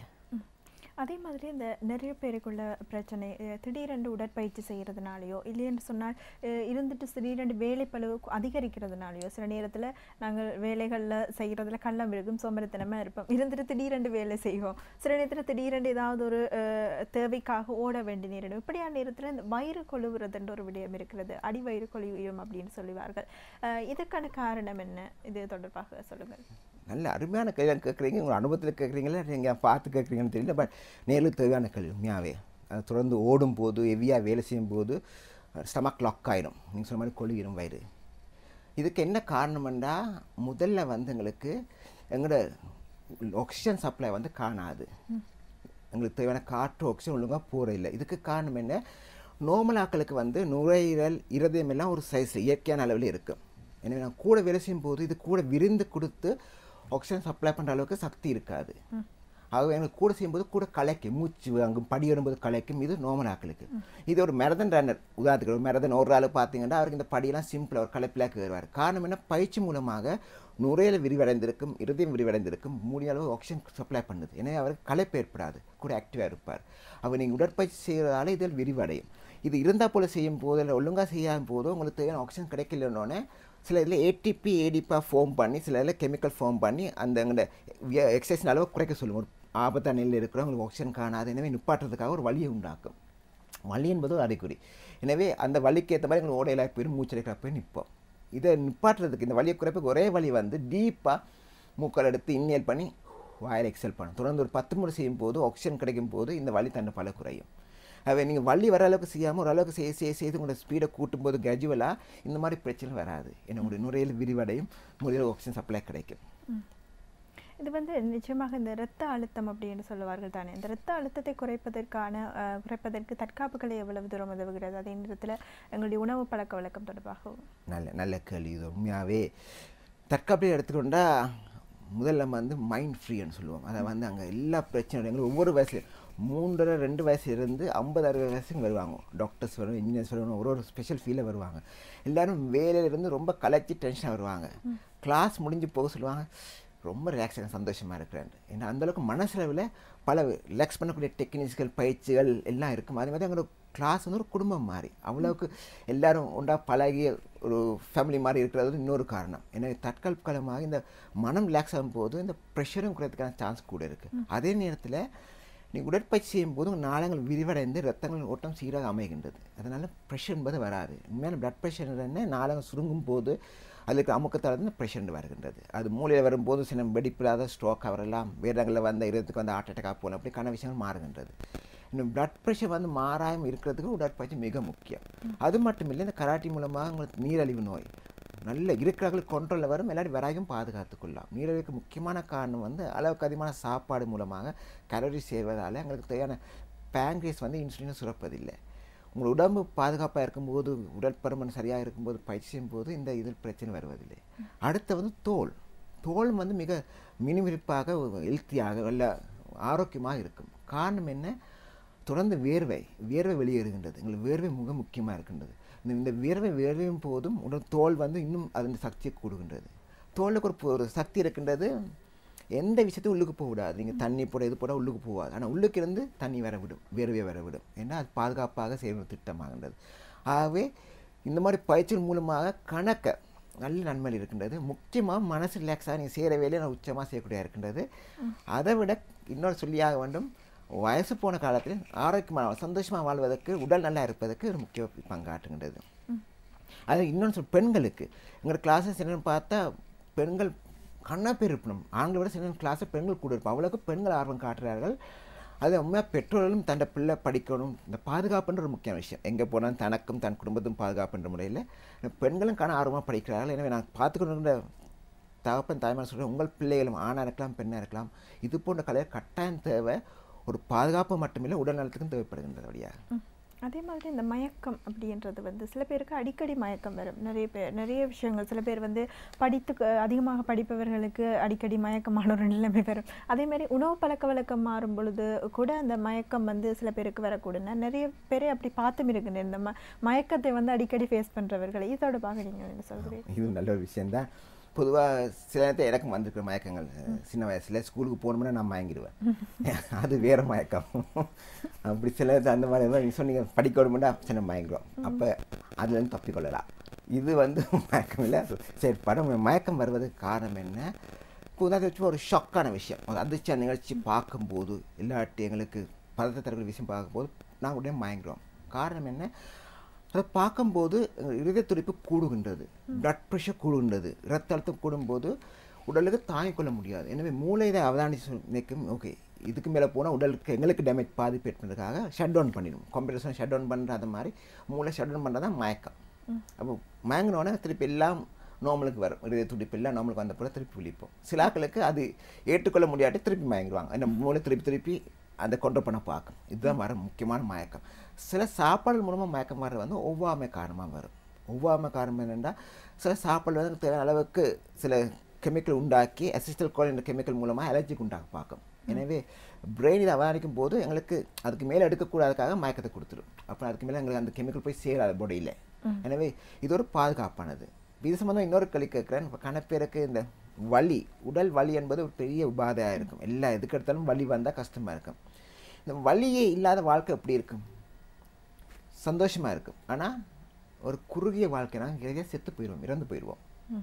A: அதே மாதிரி இந்த நிறைய பேருக்குள்ள பிரச்சனை அஹ் திடீரென்று உடற்பயிற்சி செய்கிறதுனாலையோ இல்லைன்னு சொன்னால் அஹ் இருந்துட்டு திடீரென்று வேலைப்பளவு கு- அதிகரிக்கிறதுனாலையோ சில நேரத்தில் நாங்கள் வேலைகளில் செய்கிறதுல கள்ளம் இருக்கும் சோம்பேறித்தனமாக இருப்போம் இருந்துட்டு திடீரென்று வேலை செய்வோம் சில நேரத்தில் திடீரென்று ஏதாவது ஒரு அஹ், தேவைக்காக ஓட வேண்டிய நேரிடும் இப்படியான நேரத்தில் இந்த வயிறு கொழுவுறதுன்ற ஒரு விடயம் இருக்கிறது அடி வயிறு கொழுவியும் அப்படின்னு சொல்லுவார்கள் அஹ் இதற்கான காரணம் என்ன இது தொடர்பாக சொல்லுங்கள்
B: நல்ல அருமையான கேள்வி கேட்குறீங்க உங்கள் அனுபவத்தில் கேட்குறீங்களா நீங்கள் பார்த்து கேட்குறீங்கன்னு தெரியல பட் நேரில் தேவையான கேள்வி உண்மையாகவே அது தொடர்ந்து ஓடும் போது ஹெவியாக வேலை செய்யும் போது ஸ்டமக் லாக் ஆயிடும் நீங்கள் சொன்ன மாதிரி கொழுகிடும் வயிறு இதுக்கு என்ன காரணம்னா முதல்ல வந்து எங்களுக்கு எங்களோட ஆக்சிஜன் சப்ளை வந்து காணாது எங்களுக்கு தேவையான காற்று ஆக்சிஜன் ஒழுங்காக போகிற இல்லை இதுக்கு காரணம் என்ன நார்மல் ஆட்களுக்கு வந்து நுரையீரல் இருதயம் எல்லாம் ஒரு சைஸ் இயற்கையான அளவில் இருக்கும் எனவே நான் கூட வேலை செய்யும் போது இது கூட விருந்து கொடுத்து ஆக்சிஜன் சப்ளை பண்ணுற அளவுக்கு சக்தி இருக்காது ஆகவே எங்களுக்கு கூட செய்யும்போது கூட கலைக்கும் மூச்சு அங்கே படி வரும்போது கலைக்கும் இது நார்மல் ஆட்களுக்கு இது ஒரு மெரதன் ரன்னர் உதாரணத்துக்கு ஒரு மெரதன் ஒரு ஆள் பார்த்தீங்கன்னா அவருக்கு இந்த படியெல்லாம் சிம்பிளாக ஒரு கலைப்பிலாக வருவார் காரணம் என்ன பயிற்சி மூலமாக நுரையில் விரிவடைந்திருக்கும் இருதயம் விரிவடைந்திருக்கும் மூடிய அளவு ஆக்சிஜன் சப்ளை பண்ணுது எனவே அவருக்கு களைப்பு ஏற்படாது கூட ஆக்டிவாக இருப்பார் அவர் நீங்கள் உடற்பயிற்சி செய்கிறதால இதில் விரிவடையும் இது இருந்தால் போல் செய்யும் போது இல்லை ஒழுங்காக செய்யாத போது உங்களுக்கு தேவையான ஆக்சிஜன் கிடைக்கலன்னொன்னே சில இதில் ஏடிபி ஏடிப்பா ஃபார்ம் பண்ணி சில இதில் கெமிக்கல் ஃபார்ம் பண்ணி அந்த எங்களோட எக்ஸசைஸ் அளவு குறைக்க சொல்லுவோம் ஒரு ஆபத்தான நிலையில் இருக்கிறவங்களுக்கு ஆக்சிஜன் காணாது எனவே நிப்பாட்டுறதுக்காக ஒரு வழியை உண்டாக்கும் வலி என்பது ஒரு அறிகுறி எனவே அந்த வலிக்கு ஏற்ற மாதிரி எங்களுக்கு ஓடையில போய் மூச்சடைக்கிற போய் நிற்போம் இதை நிப்பாட்டுறதுக்கு இந்த வலியை குறைப்புக்கு ஒரே வழி வந்து டீப்பாக மூக்கள் எடுத்து இன்னேல் பண்ணி வாயில் எக்ஸல் பண்ணும் தொடர்ந்து ஒரு பத்து முறை செய்யும் போது ஆக்சிஜன் கிடைக்கும் போது இந்த வலி தன்னை பல குறையும் அவை நீங்கள் வலி வர அளவுக்கு செய்யாமல் ஓரளவுக்கு செய்ய செய்ய செய்து உங்களோட ஸ்பீடை கூட்டும்போது கிராஜுவலாக இந்த மாதிரி பிரச்சனை வராது ஏன்னா உங்களுடைய நுரையில் விரிவடையும் முறையில் ஆக்சிஜன் சப்ளை கிடைக்கும்
A: இது வந்து நிச்சயமாக இந்த இரத்த அழுத்தம் அப்படின்னு சொல்லுவார்கள் தானே இந்த இரத்த அழுத்தத்தை குறைப்பதற்கான அஹ், குறைப்பதற்கு தற்காப்புகளை எவ்வளவு தூரம் உதவுகிறது அதே நேரத்தில் எங்களுடைய உணவு பழக்க வழக்கம் தொடர்பாகவும்
B: நல்ல நல்ல கேள்வி இது உண்மையாகவே தற்காப்பை எடுத்துக்கொண்டா முதல்ல நம்ம வந்து மைண்ட் ஃப்ரீன்னு சொல்லுவோம் அதை வந்து அங்கே எல்லா பிரச்சனையும் எங்களுக்கு ஒவ்வொரு வயசுலையும் மூன்றரை ரெண்டு வயசுலேருந்து ஐம்பது அறுபது வயசுக்கு வருவாங்க டாக்டர்ஸ் வரும் இன்ஜினியர்ஸ் வருவாங்க ஒரு ஒரு ஸ்பெஷல் ஃபீல்டில் வருவாங்க எல்லாரும் வேலையிலேருந்து ரொம்ப கலைச்சி டென்ஷனாக வருவாங்க கிளாஸ் முடிஞ்சு போக சொல்லுவாங்க ரொம்ப ரிலாக்ஸாக சந்தோஷமாக இருக்கிறேன் ஏன்னா அந்தளவுக்கு மனசளவில் பல ரிலாக்ஸ் பண்ணக்கூடிய டெக்னிக்ஸ்கள் பயிற்சிகள் எல்லாம் இருக்கும் அதே மாதிரி எங்களோட கிளாஸ் வந்து ஒரு குடும்பம் மாதிரி அவ்வளவுக்கு எல்லாரும் ஒன்றா பழகிய ஒரு ஃபேமிலி மாதிரி இருக்கிறது வந்து இன்னொரு காரணம் எனவே தற்காலிகமாக இந்த மனம் ரிலாக்ஸ் ஆகும்போது இந்த ப்ரெஷரும் குறையறதுக்கான சான்ஸ் கூட இருக்குது அதே நேரத்தில் நீ உடற்பயிற்சி செய்யும் போது உங்கள் நாளங்கள் விரிவடைந்து ரத்தங்களின் ஓட்டம் சீராக அமைகின்றது அதனால் ப்ரெஷர் என்பது வராது உண்மையான பிளட் ப்ரெஷர் என்ன நாளங்கள் சுருங்கும் போது அதுக்கு அமுக்கத்தால் தான் ப்ரெஷர் வருகின்றது அது மூளையில் வரும்போது சில வெடிப்பில்லாத ஸ்ட்ரோக் வரலாம் வேறங்களில் வந்த இருதயத்துக்கு வந்து ஹார்ட் அட்டாக் போகலாம் அப்படிக்கான விஷயங்கள் மாறுகின்றது இன்னும் பிளட் ப்ரெஷர் வந்து மாறாமல் இருக்கிறதுக்கு உடற்பயிற்சி மிக முக்கியம் அது மட்டும் இல்லை இந்த கராட்டி மூலமாக உங்களுக்கு நீரழிவு நோய் நல்ல இருக்கிறவர்கள் கண்ட்ரோலில் வரும் எல்லாரும் வராயும் பாதுகாத்துக்கொள்ளலாம் நீரழிவுக்கு முக்கியமான காரணம் வந்து அளவுக்கு அதிகமான சாப்பாடு மூலமாக கலோரி சேர்வதால் எங்களுக்கு தேவையான பேங்க்ரியஸ் வந்து இன்சுலினை சுரப்பதில்லை உங்கள் உடம்பு பாதுகாப்பாக இருக்கும்போது உடற்பருமன் சரியாக இருக்கும்போது பயிற்சி செய்யும்போது இந்த இதில் பிரச்சனை வருவதில்லை அடுத்து வந்து தோல் தோல் வந்து மிக மினுமிருப்பாக ஹெல்த்தியாக நல்ல ஆரோக்கியமாக இருக்கும் காரணம் என்ன தொடர்ந்து வேர்வை வேர்வை வெளியேறுகின்றது எங்களுக்கு வேர்வை மிக முக்கியமாக இருக்கின்றது இந்த இந்த வேர்வை வேர்வையும் போதும் உடல் தோல் வந்து இன்னும் அதன் சக்தியை கூடுகின்றது தோலுக்கு ஒரு ஒரு சக்தி இருக்கின்றது எந்த விஷயத்தையும் உள்ளுக்கு போக விடாது நீங்கள் தண்ணி போட இது போட உள்ளுக்கு போகாது ஆனால் உள்ளுக்கு இருந்து தண்ணி வர விடும் வேர்வையை வர விடும் ஏன்னா அது பாதுகாப்பாக செய்கிற திட்டமாகின்றது ஆகவே இந்த மாதிரி பயிற்சியின் மூலமாக கணக்க நல்ல நன்மைகள் இருக்கின்றது முக்கியமாக மனசு ரிலாக்ஸாக நீங்கள் செய்கிற வேலையை நான் உச்சமாக செய்யக்கூடிய இருக்கின்றது அதை விட இன்னொரு சொல்லியாக வேண்டும் வயசு போன காலத்தில் ஆரோக்கியமாக சந்தோஷமாக வாழ்வதற்கு உடல் நல்லா இருப்பதற்கு ஒரு முக்கிய பங்காற்றுகின்றது அது இன்னொன்று சொல் பெண்களுக்கு எங்களோட கிளாஸஸ் என்னென்னு பார்த்தா பெண்கள் கண்ணா பேர் இருக்கணும் ஆண்களை விட சில கிளாஸில் பெண்கள் கூட இருப்போம் அவ்வளோக்கு பெண்கள் ஆர்வம் காட்டுறார்கள் அது உண்மையாக பெற்றோர்களும் தன்னை பிள்ளை படிக்கணும் இந்த பாதுகாப்புன்ற ஒரு முக்கிய விஷயம் எங்கே போனாலும் தனக்கும் தன் குடும்பத்தும் பாதுகாப்புன்ற முறையில் பெண்களும் காண ஆர்வமாக படிக்கிறார்கள் எனவே நான் பார்த்துக்கொண்டிருந்த தகப்பன் தாய்மார் சொல்கிறேன் உங்கள் பிள்ளைகளும் ஆணாக இருக்கலாம் பெண்ணாக இருக்கலாம் இது போன்ற கலையை கட்டாயம் தேவை ஒரு பாதுகாப்பு மட்டுமில்லை உடல் நலத்துக்கும் தேவைப்படுகின்றது வழியாக
A: அதே மாதிரி இந்த மயக்கம் அப்படின்றது வந்து சில பேருக்கு அடிக்கடி மயக்கம் வரும் நிறைய பேர் நிறைய விஷயங்கள் சில பேர் வந்து படித்து க- அதிகமாக படிப்பவர்களுக்கு அடிக்கடி மயக்கமான ஒரு நிலைமை வரும் அதே மாதிரி உணவு பழக்க வழக்கம் மாறும் பொழுது கூட அந்த மயக்கம் வந்து சில பேருக்கு வரக்கூடும் நான் நிறைய பேரை அப்படி பார்த்தும் இருக்குங்க இந்த ம மயக்கத்தை வந்து அடிக்கடி ஃபேஸ் பண்ணுறவர்களை இது தொடர்பாக நீங்கள் என்ன சொல்கிறீங்க
B: இது நல்ல ஒரு விஷயந்தான் பொதுவாக சில நேரத்தில் எனக்கும் வந்திருக்கிற மயக்கங்கள் சின்ன வயசில் ஸ்கூலுக்கு போகணும்னா நான் மயங்கிடுவேன் அது வேற மயக்கம் அப்படி சில நேரத்தில் அந்த மாதிரி நீங்கள் சொன்னீங்க படிக்க விடமுன்னா சின்ன மயங்கிடுவோம் அப்போ அதுலேருந்து தப்பிக்கொள்ளலாம் இது வந்து மயக்கம் இல்லை சரி படம் மயக்கம் வருவதற்கு காரணம் என்ன உதாரணத்துக்கு வச்சு ஒரு ஷாக்கான விஷயம் ஒரு அதிர்ச்சியான நிகழ்ச்சி பார்க்கும்போது இல்லாட்டி எங்களுக்கு பதத்தை தரக்கூடிய விஷயம் பார்க்கும்போது நான் உடனே மயங்குறோம் காரணம் என்ன அதை பார்க்கும்போது எங்கள் இருதய துடிப்பு கூடுகின்றது பிளட் ப்ரெஷர் கூடுகின்றது இரத்த அழுத்தம் கூடும்போது உடலுக்கு தாங்கிக் கொள்ள முடியாது எனவே மூளை இதை அவதானிச்சு நிற்கும் ஓகே இதுக்கு மேலே போனால் உடலுக்கு எங்களுக்கு டேமேஜ் பாதிப்பு ஏற்படுறதுக்காக ஷட் டவுன் பண்ணிடும் கம்ப்யூட்டர்ஸும் ஷட் டவுன் பண்ணுற அந்த மாதிரி மூளை ஷட் டவுன் பண்ணுறது தான் மயக்கம் அப்போ மயங்கினோடனே திருப்பி எல்லாம் நார்மலுக்கு வரும் இருதய துடிப்பு எல்லாம் நார்மலுக்கு வந்த பிறகு திருப்பி விழிப்போம் சில ஆட்களுக்கு அது ஏற்றுக்கொள்ள முடியாட்டி திருப்பி மயங்கிடுவாங்க அந்த மூளை திருப்பி திருப்பி அந்த கொண்டு பண்ண பார்க்கும் இதுதான் வர முக்கியமான மயக்கம் சில சாப்பாடு மூலமாக மயக்கம் வர வந்து ஒவ்வாமை காரணமாக வரும் ஒவ்வாமை காரணம் என்னென்னா சில சாப்பாடு வந்து தேவையான அளவுக்கு சில கெமிக்கல் உண்டாக்கி அசிஸ்டல் கோல் என்ற கெமிக்கல் மூலமாக அலர்ஜிக்கு உண்டாக பார்க்கும் எனவே பிரெயின் இதை அவதானிக்கும் போது எங்களுக்கு அதுக்கு மேலே எடுக்கக்கூடாதுக்காக மயக்கத்தை கொடுத்துரும் அப்புறம் அதுக்கு மேலே எங்களுக்கு அந்த கெமிக்கல் போய் சேராது பாடியில் எனவே இது ஒரு பாதுகாப்பானது இது சம்மந்தம் இன்னொரு கேள்வி கேட்குறேன் இப்போ கணப்பேருக்கு இந்த வலி உடல் வலி என்பது ஒரு பெரிய உபாதையாக இருக்கும் எல்லா எதுக்கு எடுத்தாலும் வலி வந்தால் கஷ்டமாக இருக்கும் இந்த வலியே இல்லாத வாழ்க்கை எப்படி இருக்கும் சந்தோஷமாக இருக்கும் ஆனால் ஒரு குறுகிய வாழ்க்கை நாங்கள் நிறைய செத்து போயிடுவோம் இறந்து போயிடுவோம்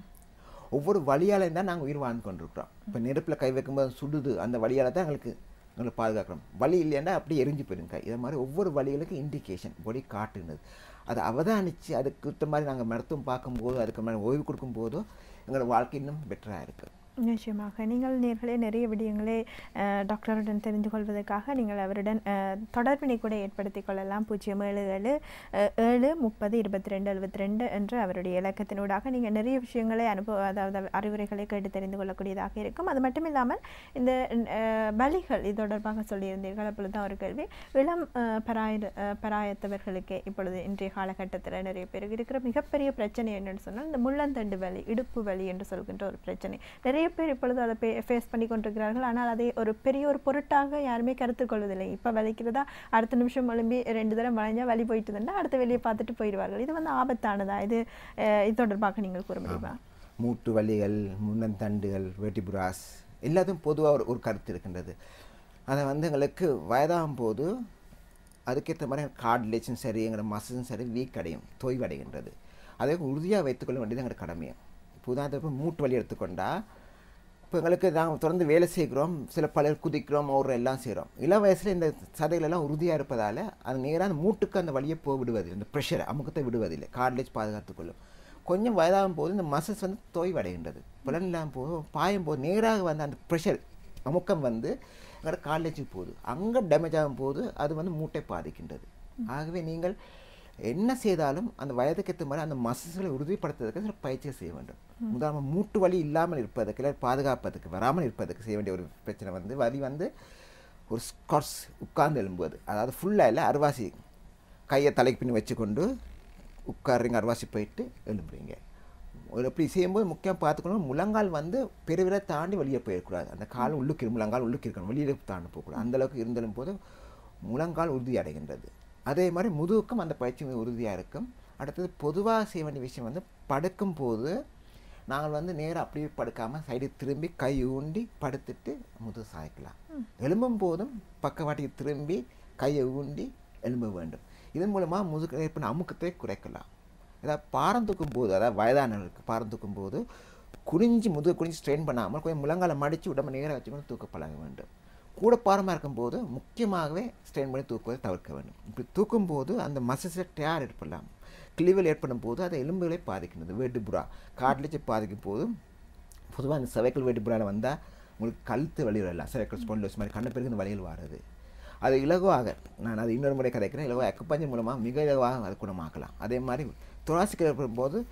B: ஒவ்வொரு வழியாலையும் தான் நாங்கள் உயிர் வாழ்ந்து கொண்டிருக்கிறோம் இப்போ நெருப்பில் கை வைக்கும்போது சுடுது அந்த வழியால் தான் எங்களுக்கு எங்களை பாதுகாக்கிறோம் வலி இல்லைன்னா அப்படியே எரிஞ்சு போயிடும் கை இதை மாதிரி ஒவ்வொரு வழிகளுக்கும் இண்டிகேஷன் பொடி காட்டுனது அதை அவதானித்து அதுக்கு ஏற்ற மாதிரி நாங்கள் மருத்துவம் பார்க்கும்போது அதுக்கு மாதிரி ஓய்வு கொடுக்கும்போதோ எங்களோட வாழ்க்கை இன்னும் பெட்டராக இருக்குது
A: நிச்சயமாக நீங்கள் நேர்களே நிறைய விடயங்களை அஹ், டாக்டருடன் தெரிந்து கொள்வதற்காக நீங்கள் அவருடன் அஹ், தொடர்பினை கூட ஏற்படுத்திக் கொள்ளலாம் பூஜ்ஜியம் ஏழு ஏழு அஹ், ஏழு முப்பது இருபத்தி ரெண்டு எழுபத்தி ரெண்டு என்ற அவருடைய இலக்கத்தினூடாக நீங்கள் நிறைய விஷயங்களை அனுபவ அதாவது அறிவுரைகளை கேட்டு தெரிந்து கொள்ளக்கூடியதாக இருக்கும் அது மட்டும் இல்லாமல் இந்த அஹ், பலிகள் இது தொடர்பாக சொல்லியிருந்தீர்கள் அப்பொழுது தான் ஒரு கேள்வி இளம் அஹ், பராய அஹ், பராயத்தவர்களுக்கே இப்பொழுது இன்றைய காலகட்டத்தில் நிறைய பேருக்கு இருக்கிற மிகப்பெரிய பிரச்சனை என்னன்னு சொன்னால் இந்த முள்ளந்தண்டு வலி இடுப்பு வலி என்று சொல்கின்ற ஒரு பிரச்சனை நிறைய பேர் இப்பொழுது அதை ஃபேஸ் பண்ணி கொண்டிருக்கிறார்கள் ஆனால் அதை ஒரு பெரிய ஒரு பொருட்டாக யாருமே கருத்து கொள்வதில்லை இப்போ வலிக்கிறதா அடுத்த நிமிஷம் எழும்பி ரெண்டு தடவை வளைஞ்சா வலி போயிட்டுதுன்னா அடுத்த வெளியே பார்த்துட்டு போயிடுவார்கள் இது வந்து ஆபத்தானதா இது அஹ், இது தொடர்பாக நீங்கள் கூற முடியுமா
B: மூட்டு வலிகள் முன்னந்தண்டுகள் வெட்டிபுராஸ் எல்லாத்தையும் பொதுவாக ஒரு ஒரு கருத்து இருக்கின்றது அதை வந்து எங்களுக்கு வயதாகும் போது அதுக்கேற்ற மாதிரி கார்ட்லேஜும் சரி எங்களோட மசிலும் சரி வீக் அடையும் தொய்வடைகின்றது அதை உறுதியாக வைத்துக்கொள்ள வேண்டியது எங்களோட கடமையும் இப்போ உதாரணத்துக்கு மூட்டு வலி எடுத்துக்கொண்டா இப்போ எங்களுக்கு நாங்கள் தொடர்ந்து வேலை செய்கிறோம் சில பலர் குதிக்கிறோம் ஓடுறோம் எல்லாம் செய்கிறோம் இள வயசில் இந்த சதைகள் எல்லாம் உறுதியாக இருப்பதால் அது நேராக அந்த மூட்டுக்கு அந்த வலியை போக விடுவதில்லை இந்த ப்ரெஷரை அமுக்கத்தை விடுவதில்லை கார்ட்லேஜ் பாதுகாத்துக்கொள்ளும் கொஞ்சம் வயதாகும் போது இந்த மசில்ஸ் வந்து தொய்வடைகின்றது புலன் இல்லாமல் போது பாயும் போது நேராக வந்து அந்த ப்ரெஷர் அமுக்கம் வந்து எங்களோட காலேஜுக்கு போகுது அங்கே டேமேஜ் ஆகும் போது அது வந்து மூட்டை பாதிக்கின்றது ஆகவே நீங்கள் என்ன செய்தாலும் அந்த வயதுக்கு ஏற்ற மாதிரி அந்த மசில்களை உறுதிப்படுத்துவதற்கு சில பயிற்சிகள் செய்ய வேண்டும் உதாரணமாக மூட்டு வலி இல்லாமல் இருப்பதற்கு இல்லை பாதுகாப்பதற்கு வராமல் இருப்பதற்கு செய்ய வேண்டிய ஒரு பிரச்சனை வந்து வலி வந்து ஒரு ஸ்காட்ஸ் உட்கார்ந்து எழும்புவது அதாவது ஃபுல்லாக இல்லை அருவாசி கையை தலைக்கு பின் வச்சுக்கொண்டு உட்காருறீங்க அருவாசி போயிட்டு எழும்புறீங்க ஒரு இப்படி செய்யும்போது முக்கியம் பார்த்துக்கணும் முழங்கால் வந்து பெருவிரை தாண்டி வெளியே போயிடக்கூடாது அந்த கால் உள்ளுக்கு இரு- முழங்கால் உள்ளுக்கு இருக்கணும் வெளியில தாண்டி போகக்கூடாது அந்த அளவுக்கு இருந்தாலும் போது முழங்கால் உறுதி அடைகின்றது அதே மாதிரி முதுகுக்கும் அந்த பயிற்சி உறுதியாக இருக்கும் அடுத்தது பொதுவாக செய்ய வேண்டிய விஷயம் வந்து படுக்கும் போது நாங்கள் வந்து நேராக அப்படியே படுக்காமல் சைடு திரும்பி கை ஊண்டி படுத்துட்டு முதுகு சாய்க்கலாம் எழும்பும் போதும் பக்கவாட்டிக்கு திரும்பி கையை ஊண்டி எழும்ப வேண்டும் இதன் மூலமாக முதுகு ஏற்படும் அமுக்கத்தை குறைக்கலாம் ஏதாவது பாரம் தூக்கும் போது அதாவது வயதானவர்களுக்கு பாரம் தூக்கும் போது குனிஞ்சு முதுகு குனிஞ்சு ஸ்ட்ரெயின் பண்ணாமல் கொஞ்சம் முழங்கால மடித்து உடம்பு நேராக வச்சுக்கொண்டு தூக்க பழக வேண்டும் கூட பாரமாக இருக்கும்போது முக்கியமாகவே ஸ்ட்ரெயின் பண்ணி தூக்குவதை தவிர்க்க வேண்டும் இப்படி தூக்கும்போது அந்த மசில்ஸில் டேர் ஏற்படலாம் கிழிவில் ஏற்படும் போது அது எலும்புகளை பாதிக்கின்றது வேட்டுப்புறா காட்லேஜ் பாதிக்கும் போது பொதுவாக அந்த செவைக்கல் வேட்டுப்புறாவில் வந்தால் உங்களுக்கு கழுத்து வலி வரலாம் செவைக்கல் ஸ்பான்லோஸ் மாதிரி கண்ணு பெருக்கு இந்த வலிகள் வர்றது அது இலகுவாக நான் அது இன்னொரு முறை கதைக்கிறேன் இலகுவாக அக்குப்பஞ்சு மூலமாக மிக இலகுவாக அது குணமாக்கலாம் அதே மாதிரி துராசிக்கல் ஏற்படும் போது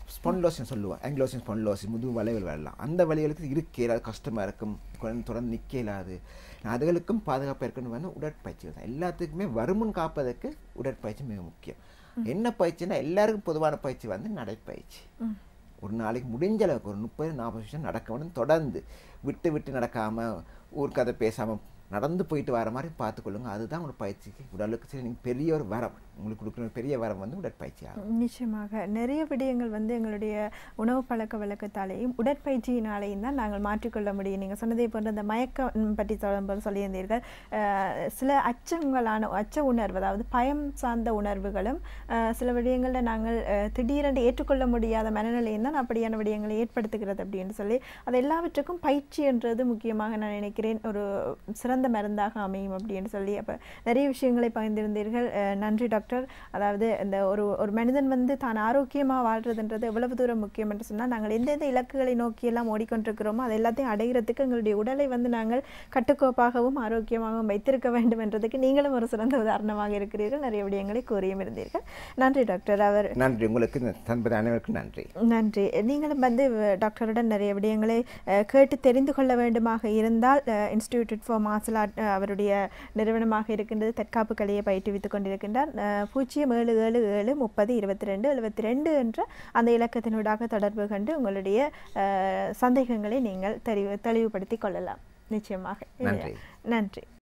B: ஸ்பான்லோசின் சொல்லுவோம் ஆங்கிலோசின் ஸ்பான்லோசிஸ் முதுகு வளைவில் வரலாம் அந்த வழிகளுக்கு இருக்க இயலாது கஷ்டமாக இருக்கும் குழந்தை தொடர்ந்து நிற்க இயலாது அதுகளுக்கும் பாதுகாப்பாக இருக்கணும் வேணும் உடற்பயிற்சி தான் எல்லாத்துக்குமே வருமுன் காப்பதற்கு உடற்பயிற்சி மிக முக்கியம் என்ன பயிற்சினா எல்லாருக்கும் பொதுவான பயிற்சி வந்து நடைப்பயிற்சி ஒரு நாளைக்கு முடிஞ்ச அளவுக்கு ஒரு முப்பது நாற்பது நிமிஷம் நடக்க வேணும் தொடர்ந்து விட்டு விட்டு நடக்காமல் ஊர்க்கதை பேசாமல் நடந்து போயிட்டு வர மாதிரி பார்த்துக்கொள்ளுங்க அதுதான் ஒரு பயிற்சிக்கு உடலுக்கு சரி நீங்கள் பெரிய ஒரு வரம் உங்களுக்கு கொடுக்குற ஒரு பெரிய வரம் வந்து உடற்பயிற்சி ஆகும்
A: நிச்சயமாக நிறைய விடயங்கள் வந்து எங்களுடைய உணவு பழக்க வழக்கத்தாலேயும் உடற்பயிற்சியினாலேயும் தான் நாங்கள் மாற்றிக்கொள்ள முடியும் நீங்கள் சொன்னதை போன்ற அந்த மயக்கம் பற்றி சொல்லும்போது சொல்லியிருந்தீர்கள் அஹ், சில அச்சங்களான அச்ச உணர்வு அதாவது பயம் சார்ந்த உணர்வுகளும் அஹ், சில விடயங்களில் நாங்கள் அஹ், திடீரென்று ஏற்றுக்கொள்ள முடியாத மனநிலையும் தான் அப்படியான விடயங்களை ஏற்படுத்துகிறது அப்படின்னு சொல்லி அது எல்லாவற்றுக்கும் பயிற்சி என்றது முக்கியமாக நான் நினைக்கிறேன் ஒரு சிறந்த மருந்தாக அமையும் அப்படின்னு சொல்லி அப்போ நிறைய விஷயங்களை பகிர்ந்திருந்தீர்கள் அஹ், நன்றி டாக்டர் அதாவது இந்த ஒரு ஒரு மனிதன் வந்து தான் ஆரோக்கியமாக வாழ்றதுன்றது எவ்வளவு தூரம் முக்கியம் என்று சொன்னால் நாங்கள் எந்தெந்த இலக்குகளை நோக்கி எல்லாம் ஓடிக்கொண்டிருக்கிறோமோ அது எல்லாத்தையும் அடைகிறதுக்கு எங்களுடைய உடலை வந்து நாங்கள் கட்டுக்கோப்பாகவும் ஆரோக்கியமாகவும் வைத்திருக்க வேண்டும் என்றதுக்கு நீங்களும் ஒரு சிறந்த உதாரணமாக இருக்கிறீர்கள் நிறைய விடயங்களை கூறியும் இருந்தீர்கள் நன்றி டாக்டர் அவர்
B: நன்றி உங்களுக்கு தன்பது அனைவருக்கும் நன்றி
A: நன்றி நீங்களும் வந்து வ- டாக்டருடன் நிறைய விடயங்களை அஹ், கேட்டு தெரிந்து கொள்ள வேண்டுமாக இருந்தால் இன்ஸ்டிடியூட் ஃபார் மார்ஷல் ஆர்ட் அவருடைய நிறுவனமாக இருக்கின்றது தற்காப்பு கலையை பயிற்றுவித்துக் கொண்டிருக்கின்றார் அஹ், பூஜ்ஜியம் ஏழு ஏழு ஏழு முப்பது இருபத்தி ரெண்டு எழுபத்தி ரெண்டு என்ற அந்த இலக்கத்தினூடாக தொடர்பு கண்டு உங்களுடைய அஹ், சந்தேகங்களை நீங்கள் தெளிவு தெளிவுபடுத்திக் கொள்ளலாம் நிச்சயமாக
B: நன்றி.
A: நன்றி